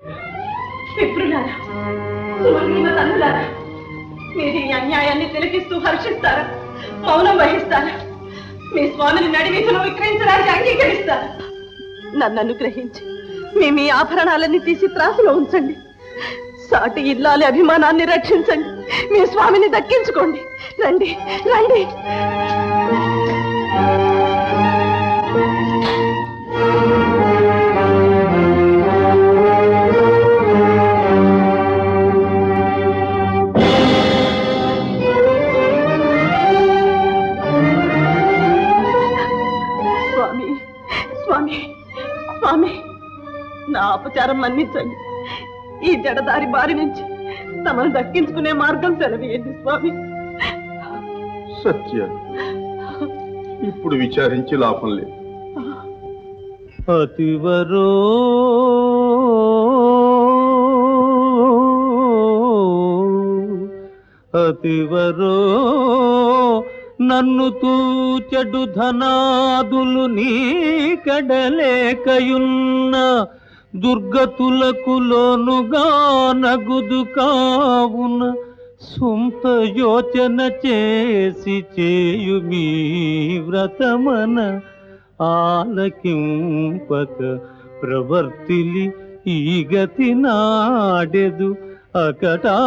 విప్రులారా సువర్ణీమ తల్లులారా మీరు ఈ అన్యాయాన్ని తిలకిస్తూ హర్షిస్తారా మౌనం వహిస్తారా మీ స్వామిని నడివీధిలో విక్రయించడానికి అంగీకరిస్తారా నన్ను అనుగ్రహించి మీ మీ ఆభరణాలన్నీ తీసి త్రాసులో ఉంచండి సాటి ఇల్లాలి అభిమానాన్ని రక్షించండి మీ స్వామిని దక్కించుకోండి రండి రండి స్వామి స్వామి స్వామి నా అపచారం మన్నించండి ఈ జడదారి బారి నుంచి తమను దక్కించుకునే మార్గం సెలవేయండి స్వామి సత్య ఇప్పుడు విచారించి లాభం లేదు అతివరో అతివరో నన్ను తూచెడు ధనాదులు నీ కడలేకయున్న దుర్గతులకు లోనుగా నగుదు కావున సొంత యోచన చేసి చేయు మీ వ్రతమన ఆలకింపక ప్రవర్తిలి ఈ గతి నాడెదు అకటా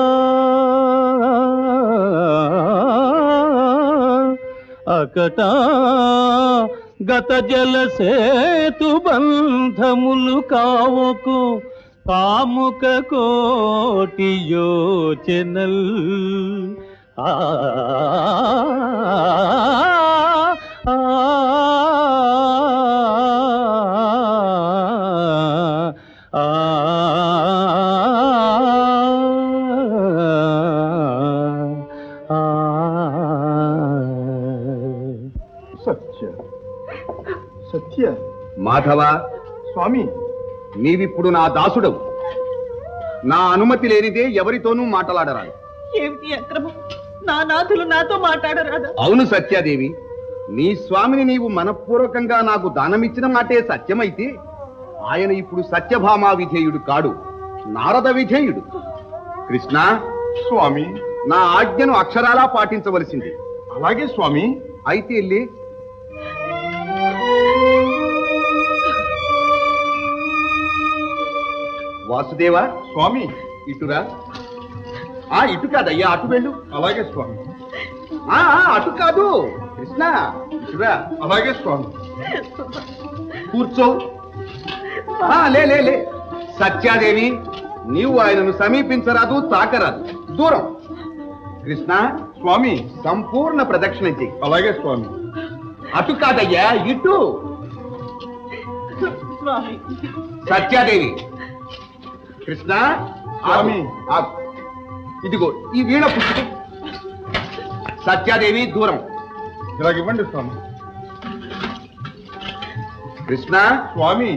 అకటా గత జల సేతు బంధములు కావకు కాముక కోటి యోచనల్ ఆ ఆ, ఆ, సత్య సత్య మాధవ స్వామి నీవిప్పుడు నా దాసుడవు నా అనుమతి లేనిదే ఎవరితోనూ మాట్లాడరాదు ఏమిటి అక్రమం నా నాథులు నాతో మాట్లాడరాదా అవును సత్యాదేవి నీ స్వామిని నీవు మనపూర్వకంగా నాకు దానమిచ్చిన మాటే సత్యమైతే ఆయన ఇప్పుడు సత్యభామా విధేయుడు కాడు నారద విధేయుడు కృష్ణ స్వామి నా ఆజ్ఞను అక్షరాలా పాటించవలసింది అలాగే స్వామి అయితే లే వాసుదేవా స్వామి ఇటురా ఆ ఇటు కాదయ్యా అటు వెళ్ళు అలాగే స్వామి ఆ ఆ, అటు కాదు కృష్ణ ఇటురా అలాగే స్వామి కూర్చో ఆ, లే లే లే సత్యాదేవి నీవు ఆయనను సమీపించరాదు తాకరాదు దూరం కృష్ణ స్వామి సంపూర్ణ ప్రదక్షిణ చెయ్యి అలాగే స్వామి అటు కాదయ్యా ఇటు స్వామి సత్యాదేవి కృష్ణ స్వామి. ఆగు, ఆగు. ఇదిగో ఈ వీణ పుస్తకం సత్యాదేవి దూరం ఇలాగివ్వండి స్వామి కృష్ణ స్వామి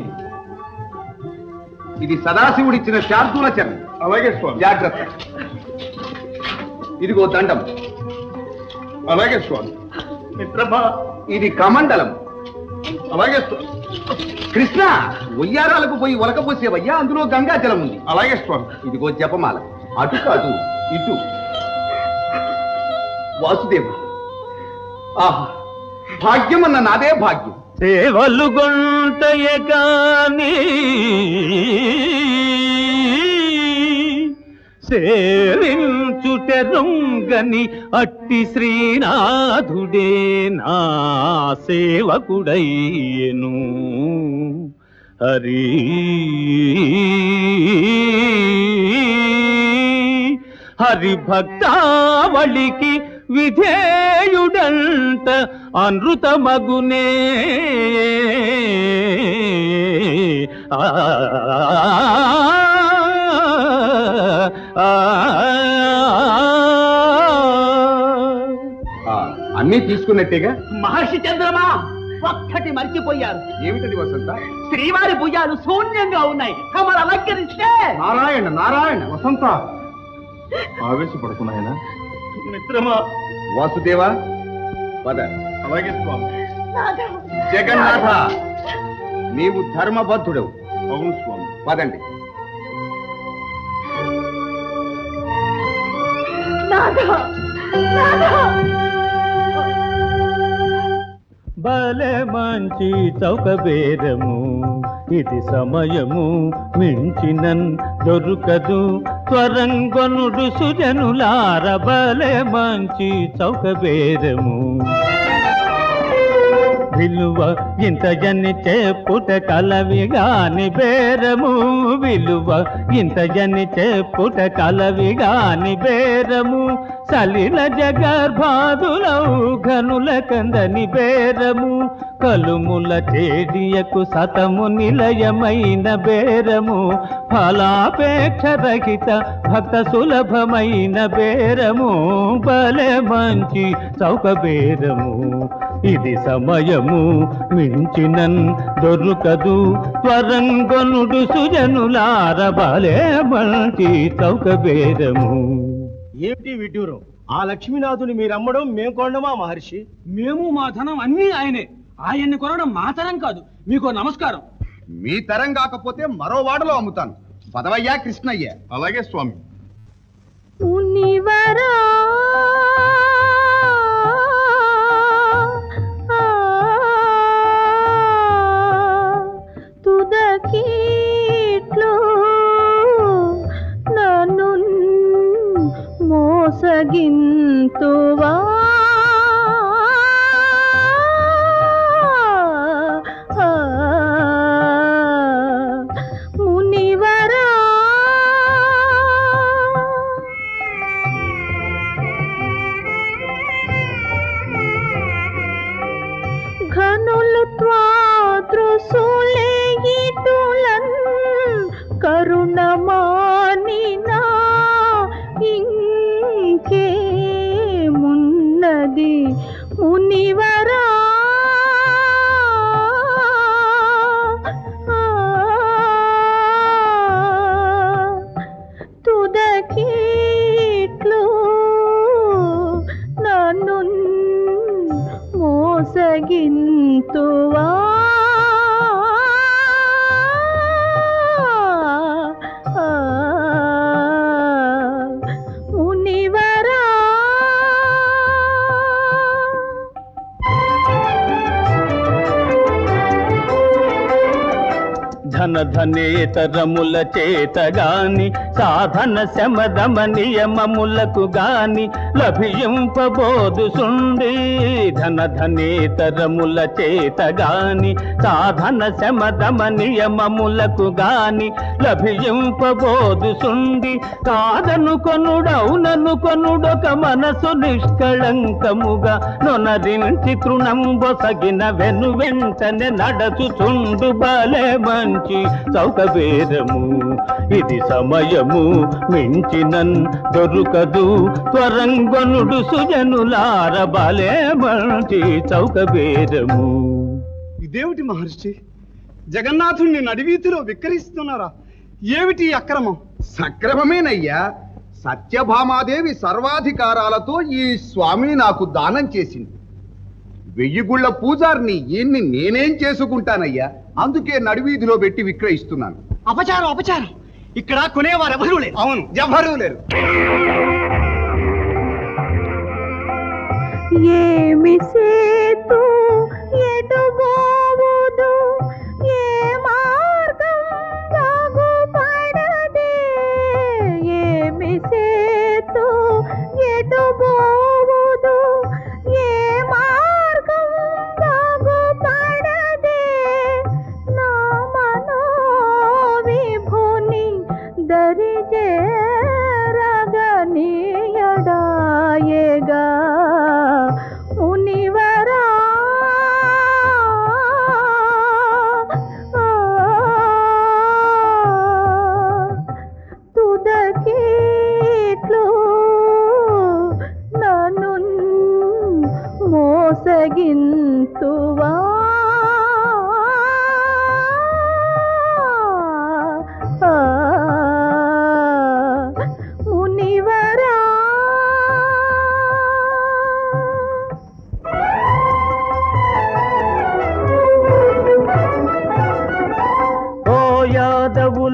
ఇది సదాశివుడిచ్చిన శార్దూల చరణం అలాగే స్వామి జాగ్రత్త ఇదిగో దండం అలాగే స్వామి మిత్రమా ఇది కమండలం అలాగే స్వామి కృష్ణ ఒయ్యారాలకు పోయి ఒలకపోసేవయ్యా అందులో గంగాజలం ఉంది అలాగే స్వామి ఇదిగో జపమాల అటు కాదు ఇటు వాసుదేవ ఆహా భాగ్యమన్న నాదే భాగ్యం సేవలు గొంటయ గాని సేవించుటెరుంగని అట్టి శ్రీనాథుడే నా సేవకుడయ్యను హరి హరి భక్తావళికి విధేయుడంట అనృతమగునే ఆ, ఆ, ఆ, అన్నీ తీసుకున్నట్టేగా మహర్షి చంద్రమా ఒక్కటి మర్చిపోయారు ఏమిటది వసంత శ్రీవారి భుజాలు శూన్యంగా ఉన్నాయి తమరు అలంకరిస్తే నారాయణ నారాయణ వసంత ఆవేశపడకు నాయనా మిత్రమా వాసుదేవ పద అలాగే స్వామి జగన్నాథ నీవు ధర్మబద్ధుడవు అవును స్వామి పదండి నాథ నాథ భలే మంచి చౌక బేరము ఇది సమయము మించినన్ దొరుకదు త్వరంగొనుడు సుజనులార భలే మంచి చౌక బేరము విలువ ఇంత జని చెప్పుట కలవి గాని బేరము విలువ ఇంత జని చెప్పుట కలవి గాని బేరము సలిల జగర్భాదులౌ ఘనుల కందని బేరము కలుముల చేడియకు సతము నిలయమైన బేరము ఫలాపేక్ష రహిత భక్త సులభమైన బేరము బలే మంచి చౌక బేరము ఇది సమయము మించినన్ దొరుకదు త్వరంగొనుడు సుజనులార బలే మంచి చౌక బేరము ఏమిటి విడ్డూరం ఆ లక్ష్మీనాథుని మీరు అమ్మడం మేము కొండమా మహర్షి మేము మా ధనం అన్నీ ఆయనే ఆయన్ని కొనడం మా తరం కాదు మీకు నమస్కారం మీ తరం కాకపోతే మరో వాడలో అమ్ముతాను పదవయ్యా కృష్ణయ్య అలాగే స్వామి మునివరా తుదకీట్లు నన్ను మోసగింతువా మునివరా ఘనులు త్వాదృశులే ఇటులన్ కరుణమానినా ఇంకేమున్నది మునివరా తుదకీట్లు నన్ను మోసగింతువా మునివరా ధన ధనేతరముల చేత గాని సాధన శమదమ నియమములకు గాని లభింపబోదు సుండి ధన ధనేతరముల చేత గాని సాధన శమదమ నియమములకు గాని లభింపబోదు సుండి కాదను కొనుడౌనను కొనుడొక మనసు నిష్కళంకముగా నొనరించి తృణంబొసగిన వెను వెంటనే నడచుచుండు బలే మంచి చౌకబేరము ఇది సమయము మించినన్ దొరుకదు త్వరంగొనుడు సుజనులార బలే మంచి చౌకబేరము ఇదేమిటి మహర్షి జగన్నాథుణ్ణి నడివీధిలో విక్రయిస్తున్నారా ఏమిటి ఈ అక్రమం సక్రమమేనయ్యా సత్యభామాదేవి సర్వాధికారాలతో ఈ స్వామిని నాకు దానం చేసింది వెయ్యి గుళ్ళ పూజారిని ఈయన్ని నేనేం చేసుకుంటానయ్యా అందుకే నడివీధిలో పెట్టి విక్రయిస్తున్నాను అపచారం అపచారం ఇక్కడ కొనేవారు ఎవరూ లేరు అవును ఎవరూ లేరు ఏమి సేతు ఎటు పోవుదు ఏ మార్గం బాగుపడదే ఏమి సేతు ఎటు పోవుదు ఏ మార్గం బాగుపడదే నా మనో విభుని దరిజేరగనీయడాయగా మునివరా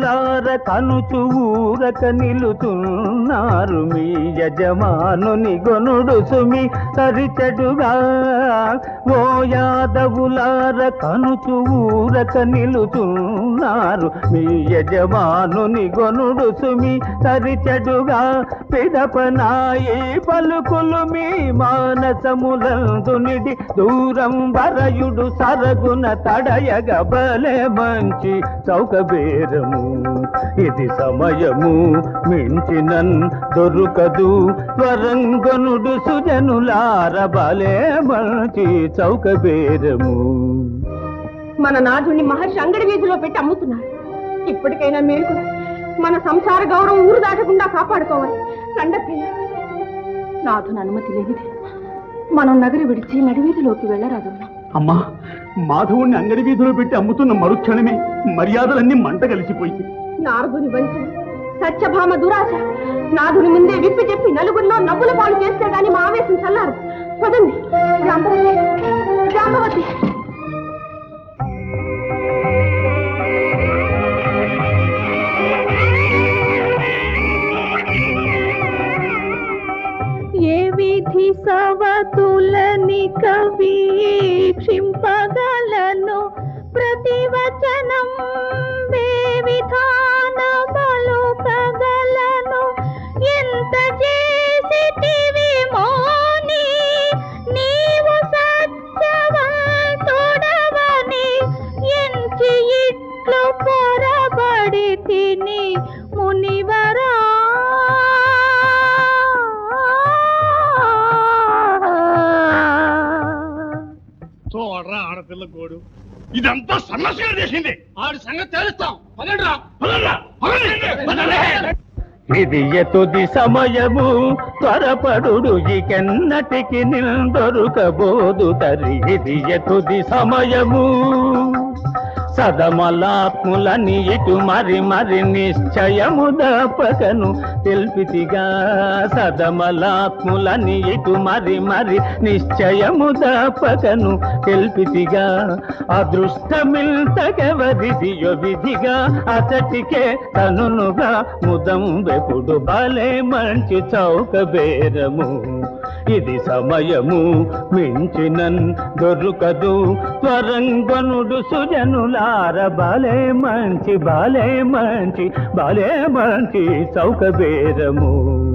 యజాదులార కనుచు ఊరక నిలుతున్నారు మీ యజమానుని గొనుడు సుమి తరిచెడుగా ఓ యాదవులార కనుచు ఊరక నిలుతున్నారు మీ యజమానుని గొనుడు సుమి తరిచెడుగా పిదపనాయి పలుకులు మీ మానసములందు నిడి దూరం వరయుడు సరగున తడయగ బలే మంచి చౌకబేరము ఇది సమయము మించినన్ దొరుకదు త్వరంగనుడు సుజనులార బలే మంచి చౌకబేరము మన నాథుని మహర్షి అంగడి వీధిలో పెట్టి అమ్ముతున్నారు ఇప్పటికైనా మీరు కూడా మన సంసార గౌరవం ఊరు దాటకుండా కాపాడుకోవాలి రండప్పయ్య నాథుని అనుమతి లేనిది మనం నగరి విడిచి నడివీధిలోకి వెళ్ళరాదు అమ్మా మాధవుణ్ణి అంగడి వీధిలో పెట్టి అమ్ముతున్న మరుక్షణమే మర్యాదలన్నీ మంట కలిసిపోయి నారదుని వంచన సత్యభామ దురాశ నాథుని ముందే విప్పి చెప్పి నలుగురిలో నవ్వుల పాలు చేస్తే గాని మా ఆవేశం చల్లారు పదండి జాంబవతి జాంబవతి ఏ విధి సవతులని కవీక్షింపగలను ప్రతివచనం వే విధాన పలుకగలను ఎంత చేసితివి మోని నీవు సత్యవంతుడవని ఎంచి ఇట్లు పొరబడి తిని మునివరా చూడరా ఆడపిల్ల కోడు ఇదంతా సన్నసిగా చేసింది ఆడి సంగతి తెలుస్తాం పదండ్రా పదండ్రా, పదండి, పదండి. ఇది ఎతుది సమయము త్వరపడుడు ఇకెన్నటికి నిందొరుకబోదు తరి ఇది ఎతుది సమయము సదమలాత్ములని ఇటు మరి మరి నిశ్చయము దపకను తెల్పితిగా సదమలాత్ములని ఇటు మరి మరి నిశ్చయము దపకను తెల్పితిగా అదృష్టమిల్తకెవరిదియో విధిగా అతటికే తనునుగా ముదం వెపుడు బలే మంచి చౌక బేరము ఇది సమయము మించినన్ దొరుకదు త్వరంగనుడు సుజనులార బలే మంచి బలే మంచి బలే మంచి చౌక బేరము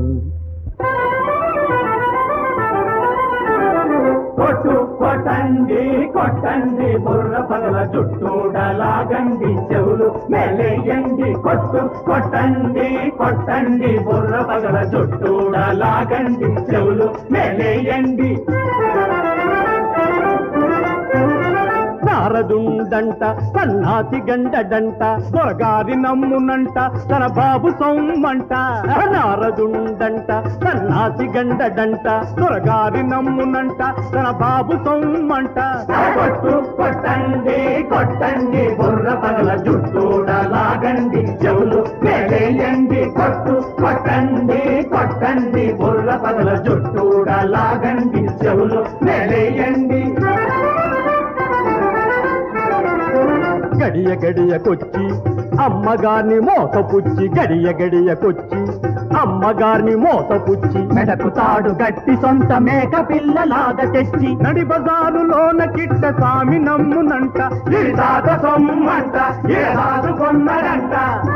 కొట్టు కొట్టండి కొట్టండి బుర్ర పగల చుట్టూడలాగండి చెవులు మెలేయండి కొట్టు కొట్టండి కొట్టండి బుర్ర పగల చుట్టూడలాగండి చెవులు మెలేయండి నారదుండంట సన్నాసి గండడంట దొరగారి నమ్మునంట తన బాబు సొమ్మంట నారదుండంట సన్నాసి గండడంట దొరగారి నమ్మునంట తన బాబు సొమ్మంట కొట్టు కొట్టండి కొట్టండి బుర్ర పగల జుట్టూడలాగండి చెవులు మేలేయండి కొట్టు కొట్టండి కొట్టండి బుర్ర పగల జుట్టూడలాగండి చెవులు మేలేయండి గడియ గడియకొచ్చి అమ్మగారిని మోసపుచ్చి గడియ గడియకొచ్చి అమ్మగారిని మోసపుచ్చి మెడకు తాడు గట్టి సొంత మేక పిల్లలాగా తెచ్చి నడి బజారులోన కిట్ట సామి నమ్మునంట ఇడిదాక సొమ్మంట ఏ కొన్నడంట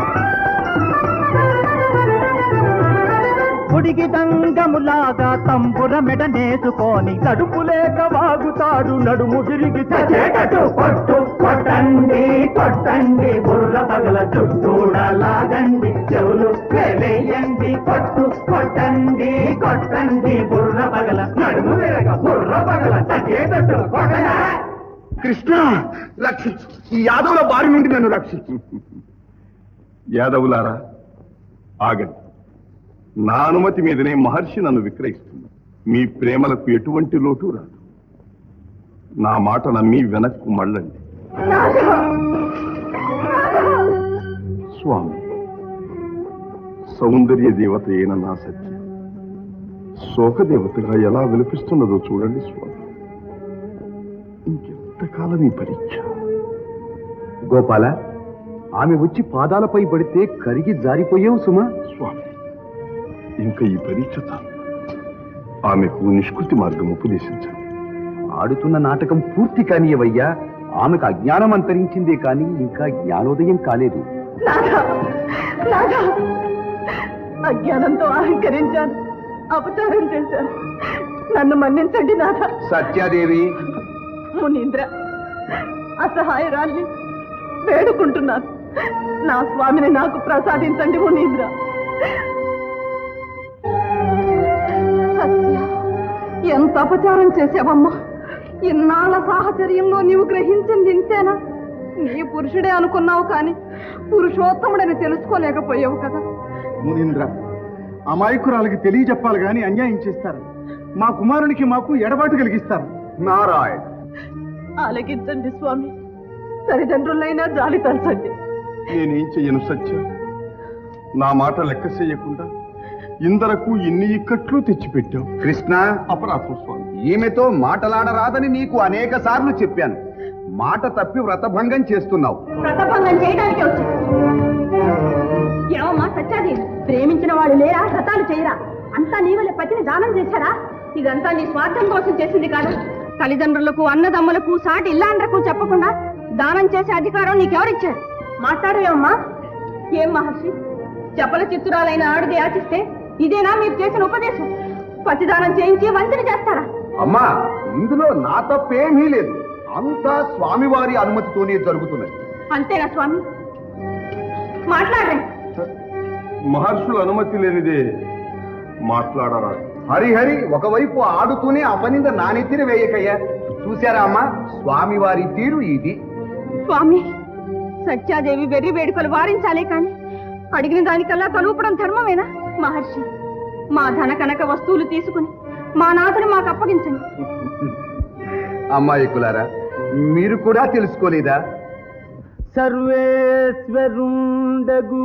ఉడికి దంగములాగా తంబుర మెడ నేసుకొని తడుపు లేక వాగుతాడు నడుము తిరిగి చచ్చేటట్టు కొట్టు కొట్టండి కొట్టండి బుర్ర పగల చుట్టూడలాగండి చెవులు వేయండి కొట్టు కొట్టండి కొట్టండి బుర్ర పగల నడుము తిరగ బుర్ర పగల చచ్చేటట్టు కొట్టగా కృష్ణ రక్షించు ఈ యాదవుల బారి నుండి నన్ను రక్షించు యాదవులారా ఆగండి నా అనుమతి మీదనే మహర్షి నన్ను విక్రయిస్తుంది మీ ప్రేమలకు ఎటువంటి లోటు రాదు నా మాట నమ్మి వెనక్కు మళ్ళండి స్వామి సౌందర్య దేవత అయిన నా సత్యం శోక దేవతగా ఎలా విలపిస్తున్నదో చూడండి స్వామి ఇంకెంతకాలం ఈ పరీక్ష గోపాల ఆమె వచ్చి పాదాలపై పడితే కరిగి జారిపోయావు సుమా స్వామి ఇంకా ఈ పరీక్ష చాలు ఆమెకు నిష్కృతి మార్గం ఉపదేశించండి ఆడుతున్న నాటకం పూర్తి కానియవయ్యా ఆమెకు అజ్ఞానం అంతరించిందే కాని ఇంకా జ్ఞానోదయం కాలేదు నాథా నాథా అజ్ఞానంతో అహంకరించాను అపచారం చేశాను నన్ను మన్నించండి నాథ సత్యాదేవి మునీంద్ర అసహాయరాల్ని వేడుకుంటున్నాను నా స్వామిని నాకు ప్రసాదించండి మునీంద్ర సత్య ఎంత అపచారం చేసావమ్మా ఇన్నాళ్ళ సాహచర్యంలో నీవు గ్రహించింది ఇంతేనా నీ పురుషుడే అనుకున్నావు కానీ పురుషోత్తముడని తెలుసుకోలేకపోయావు కదా మునీంద్ర అమాయకురాలకి తెలియజెప్పాలి గాని అన్యాయం చేస్తారు మా కుమారునికి మాకు ఎడబాటు కలిగిస్తారు నారాయణ ఆలకించండి స్వామి తల్లిదండ్రులైనా జాలి తలచండి నేనేం చెయ్యను సత్య నా మాట లెక్క చేయకుండా ఇందరకు ఇన్ని ఇక్కట్లు తెచ్చిపెట్టావు కృష్ణ అపరాధం స్వామి ఈమెతో మాటలాడరాదని నీకు అనేక సార్లు చెప్పాను మాట తప్పి వ్రతభంగం చేస్తున్నావు వ్రతభంగం చేయడానికి వచ్చి ఏమమ్మా సత్యాది ప్రేమించిన వాళ్ళు లేరా వ్రతాలు చేయరా అంతా నీ వల్ల పతిని దానం చేశారా ఇదంతా నీ స్వార్థం కోసం చేసింది కాదు తల్లిదండ్రులకు అన్నదమ్ములకు సాటి ఇల్లాండ్రకు చెప్పకుండా దానం చేసే అధికారం నీకెవరిచ్చారు మాట్లాడవేమమ్మా ఏం మహర్షి చెప్పల చిత్తురాలైన ఆడుది యాచిస్తే ఇదేనా మీరు చేసిన ఉపదేశం పతిదానం చేయించి వంచన చేస్తారా అమ్మా ఇందులో నా తప్పేమీ లేదు అంతా స్వామివారి అనుమతితోనే జరుగుతున్నది అంతేనా స్వామి మాట్లాడరే మహర్షుల అనుమతి లేనిదే మాట్లాడరాదు హరిహరి ఒకవైపు ఆడుతూనే అపనింద నానెత్తిన వేయకయ్యా చూశారా అమ్మా స్వామివారి తీరు ఇది స్వామి సత్యాదేవి వెర్రి వేడుకలు వారించాలే కాని అడిగిన దానికల్లా తలూపడం ధర్మమేనా మహర్షి మా ధన కనక వస్తువులు తీసుకుని మా నాథుని మాకు అప్పగించండి అమ్మాయికులారా మీరు కూడా తెలుసుకోలేదా సర్వేశ్వరుండగు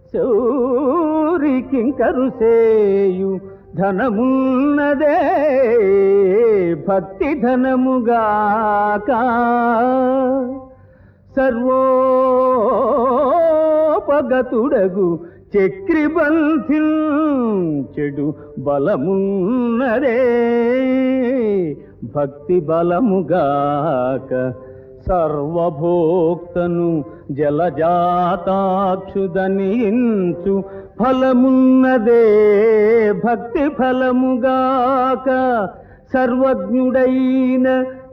శౌరికింకరు సేయు ధనమున్నదే భక్తి ధనముగాక సర్వోపగతుడగు చక్రిబంధిల్ చెడు బలమున్నదే భక్తి బలముగాక సర్వభోక్తను జలజాతాక్షుదనించు ఫలమున్నదే భక్తి ఫలముగాక సర్వజ్ఞుడైన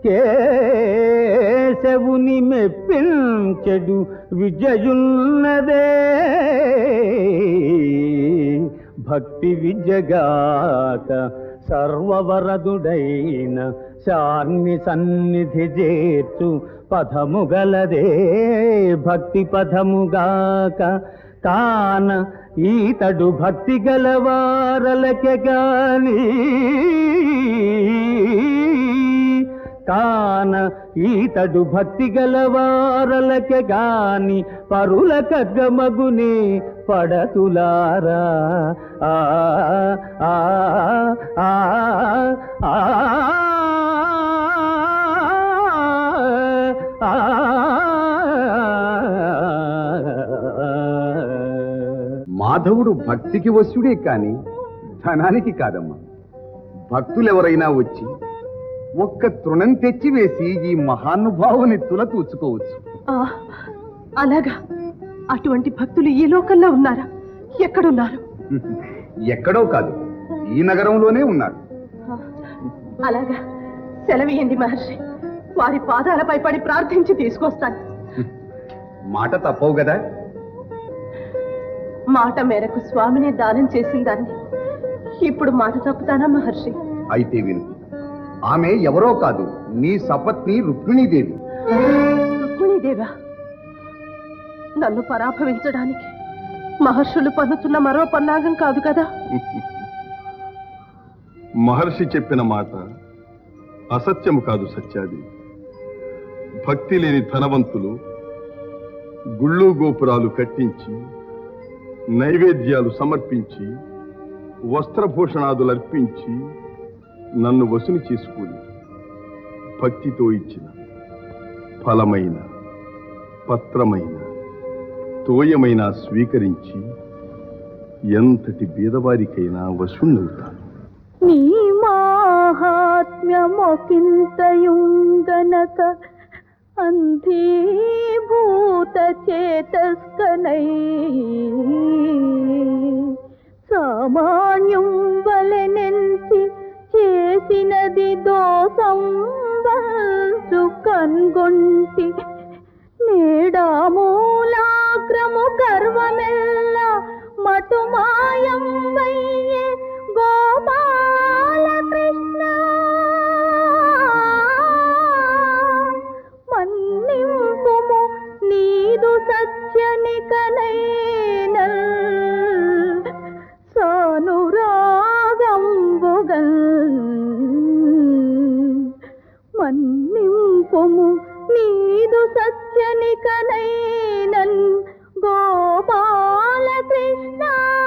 కేశవుని మెప్పించెడు విజయున్నదే భక్తి విజగాక సర్వవరదుడైన శాన్ని సన్నిధి చేర్చు పదము గలదే భక్తి పదముగాక కాన ఈతడు భక్తి గలవారలకె గాని కాన ఈతడు భక్తి గలవారలకె గాని పరుల కగ్గమగుని పడతులారా ఆ ఆ ఆ ఆ మాధవుడు భక్తికి వశుడే కాని ధనానికి కాదమ్మా భక్తులెవరైనా వచ్చి ఒక్క తృణం తెచ్చివేసి ఈ మహానుభావుని తుల తూచుకోవచ్చు ఆ, అలాగా అటువంటి భక్తులు ఈ లోకంలో ఉన్నారా ఎక్కడున్నారు ఎక్కడో కాదు ఈ నగరంలోనే ఉన్నారు ఆ, అలాగా సెలవియండి మహర్షి వారి పాదాలపై పడి ప్రార్థించి తీసుకొస్తాను మాట తప్పవు కదా మాట మేరకు స్వామిని దానం చేసిందాన్ని ఇప్పుడు మాట తప్పుతానా మహర్షి అయితే విను ఆమె ఎవరో కాదు నీ సపత్ని రుక్మిణీదేవి రుక్మిణీదేవా నన్ను పరాభవించడానికి మహర్షులు పన్నుతున్న మరో పన్నాగం కాదు కదా మహర్షి చెప్పిన మాట అసత్యము కాదు సత్యాది భక్తి లేని ధనవంతులు గుళ్ళు గోపురాలు కట్టించి నైవేద్యాలు సమర్పించి వస్త్రభూషణాదులు అర్పించి నన్ను వసుని చేసుకుని భక్తితో ఇచ్చిన ఫలమైన పత్రమైన తోయమైనా స్వీకరించి ఎంతటి బీదవారికైనా వశుండవుతాను నీ మాహాత్మ్యమొకింతయుంగనక అంధీభూత చేతస్కనై సామాన్యం వలెనెంచి చేసినది దోషం వంచు కన్గొంటి నేడామూలాగ్రము గర్వమెల్ల మటుమాయం వయ్యే గోపాల కృష్ణ మన్నింపుము నీదు సత్యనికనైనల్ సానురాగంబుగల్ మన్నింపుము నీదు సత్యనికనైనన్ గోపాల కృష్ణ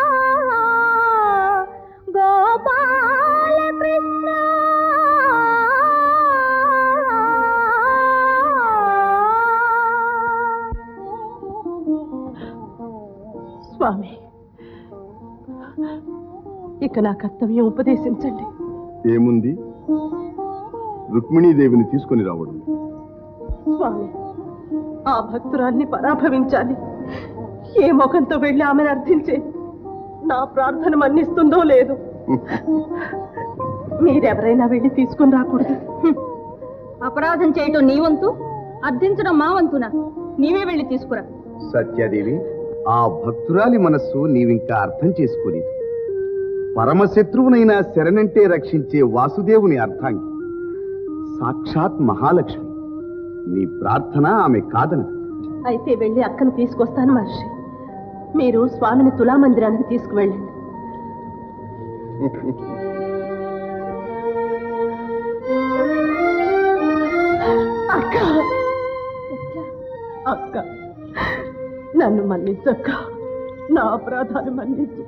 గోపాల కృష్ణ స్వామి ఇక నా కర్తవ్యం ఉపదేశించండి ఏముంది రుక్మిణీదేవిని తీసుకొని రావడం స్వామి ఆ భక్తురాల్ని పరాభవించాలి ఏ ముఖంతో వెళ్ళి ఆమెను అర్థించే నా ప్రార్థన మన్నిస్తుందో లేదు మీరెవరైనా వెళ్ళి తీసుకుని రాకూడదు అపరాధం చేయటం నీ వంతు అర్థించడం మా వంతున నీవే వెళ్ళి తీసుకురా సత్యాదేవి ఆ భక్తురాలి మనస్సు నీవింకా అర్థం చేసుకోలేదు పరమశత్రువునైనా శరణంటే రక్షించే వాసుదేవుని అర్థాంగి సాక్షాత్ మహాలక్ష్మి నీ ప్రార్థన ఆమె కాదనదు అయితే వెళ్ళి అక్కను తీసుకొస్తాను మహర్షి మీరు స్వామిని తులామందిరానికి తీసుకువెళ్ళండి అక్క అక్క నన్ను మన్నించక్క నా అపరాధాలు మన్నించు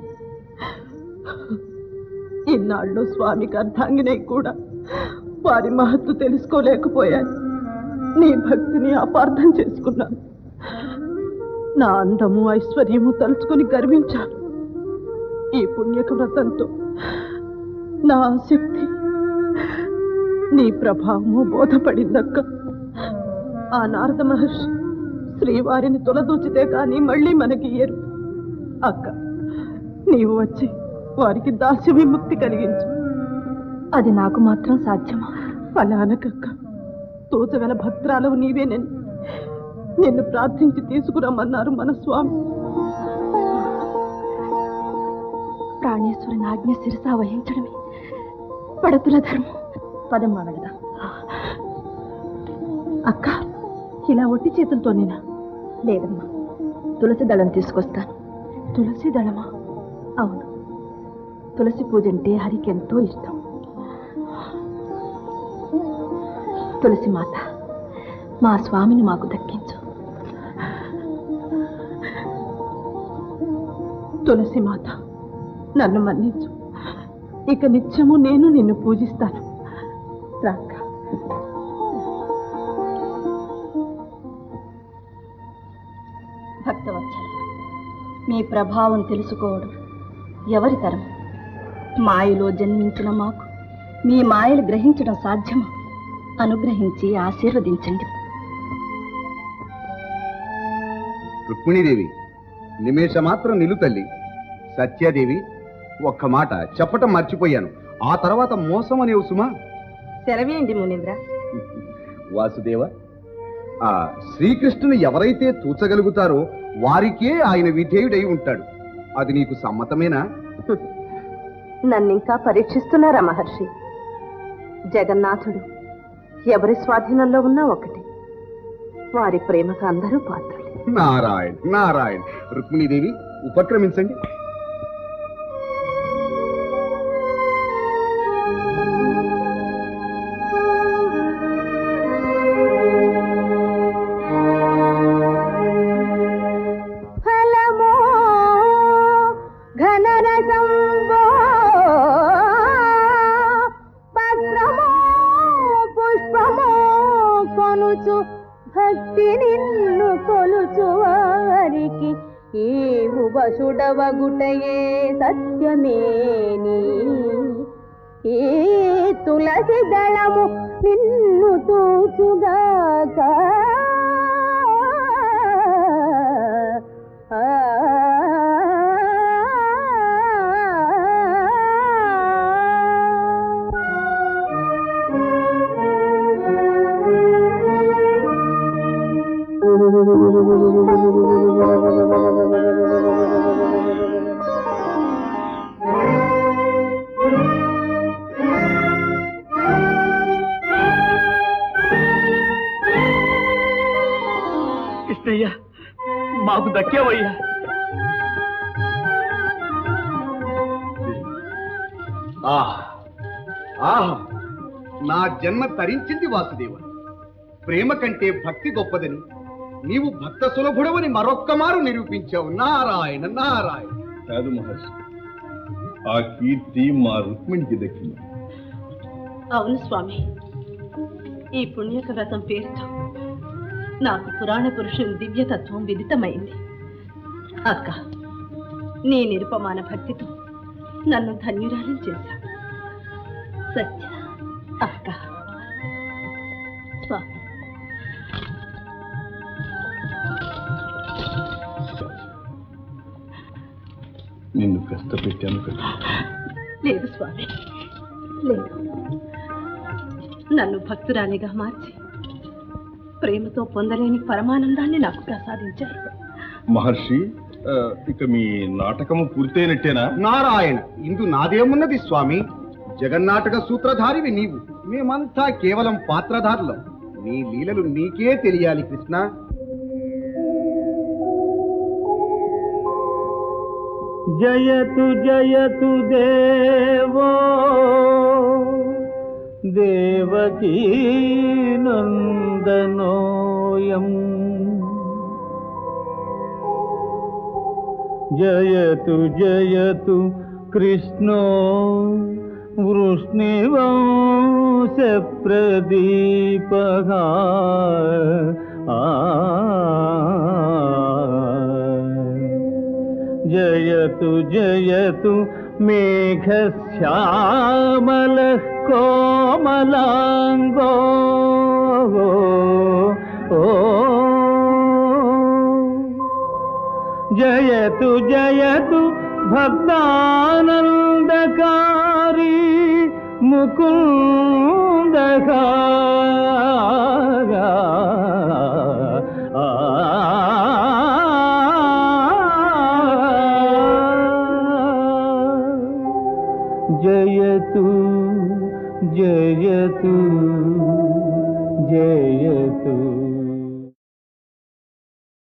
ఇన్నాళ్ళు స్వామికి అర్థాంగినై కూడా వారి మహత్తు తెలుసుకోలేకపోయాను నీ భక్తిని అపార్థం చేసుకున్నాను నా అందము ఐశ్వర్యము తలుచుకొని గర్వించాను ఈ పుణ్యక వ్రతంతో నా శక్తి నీ ప్రభావము బోధపడిందక్క ఆ నారద మహర్షి శ్రీవారిని తొలదూచితే కానీ మళ్ళీ మనకి ఇయ్యరు అక్క నీవు వచ్చి వారికి దాస్య విముక్తి కలిగించు అది నాకు మాత్రం సాధ్యమా అలా అనకక్క తోచగల భద్రాలవు నీవేనని నిన్ను ప్రార్థించి తీసుకురమ్మన్నారు మన స్వామి ప్రాణేశ్వరుని ఆజ్ఞ శిరసా వహించడమే పడతుల ధర్మం పదమ్మా వెళదాం అక్క ఇలా ఒట్టి చేతులతోనేనా లేదమ్మా తులసి దళం తీసుకొస్తాను తులసి దళమా అవును తులసి పూజ అంటే హరికి ఎంతో ఇష్టం తులసి మాత మా స్వామిని మాకు దక్కించు తులసి మాత నన్ను మన్నించు ఇక నిత్యము నేను నిన్ను పూజిస్తాను రాక భక్తవత్సల మీ ప్రభావం తెలుసుకోవడం ఎవరి తరం మాయలో జన్మించిన మాకు మీ మాయలు గ్రహించడం సాధ్యమా అనుగ్రహించి ఆశీర్వదించండి రుక్మిణీదేవి నిమేష మాత్రం నిలు తల్లి సత్యాదేవి ఒక్క మాట చెప్పటం మర్చిపోయాను ఆ తర్వాత మోసం అనేవు సుమా సెలవేయండి మునీంద్ర వాసుదేవ ఆ శ్రీకృష్ణుని ఎవరైతే తూచగలుగుతారో వారికే ఆయన విధేయుడై ఉంటాడు అది నీకు సమ్మతమేనా నన్నింకా పరీక్షిస్తున్నారా మహర్షి జగన్నాథుడు ఎవరి స్వాధీనంలో ఉన్నా ఒకటి వారి ప్రేమకు అందరూ పాత్రలే నారాయణ నారాయణ రుక్మిణీదేవి ఉపక్రమించండి ఫలమో ఘనరసంబో పత్రమో పుష్పమో కొనుచు భక్తి నిన్ను కొలుచు వారికి వసుడవగుటయే సత్యమేని ఈ తులసి దళము నిన్ను తూచుగాక కృష్ణయ్య మాకు దక్కేవయ్యా ఆహ్ ఆహ్ నా జన్మ తరించింది వాసుదేవ ప్రేమ కంటే భక్తి గొప్పదని నీవు భక్త సులభుడవని మరొక్క మారు నిరూపించావు నారాయణ నారాయణ కాదు మహర్షి ఆ కీర్తి మా రుక్మిణికి దక్కింది అవును స్వామి ఈ పుణ్యక వ్రతం పేరుతో నాకు పురాణ పురుషుని దివ్యతత్వం విదితమైంది అక్క నీ నిరుపమాన భక్తితో నన్ను ధన్యురాలం చేశావు సత్య అక్క స్వామి నిన్ను కష్టపెట్టాను కదా లేదు స్వామి లేదు నన్ను భక్తురాలిగా మార్చి ప్రేమతో పొందలేని పరమానందాన్ని నాకు ప్రసాదించారు మహర్షి ఆ, ఇక మీ నాటకము పూర్తయినట్టేనా నారాయణ ఇందు నాదేమున్నది స్వామి జగన్నాటక సూత్రధారివి నీవు మేమంతా కేవలం పాత్రధారులం నీ లీలలు నీకే తెలియాలి కృష్ణ జయతు జయతు దేవో దేవకీ నందనోయం జయతు జయతు కృష్ణో వృష్ణివంశ ప్రదీప జయతు జయతు మేఘశ్యామల కోమలాంగో ఓ జయతు జయతు భక్తానందకారి ముకుందగా జయతు జయతు జయతు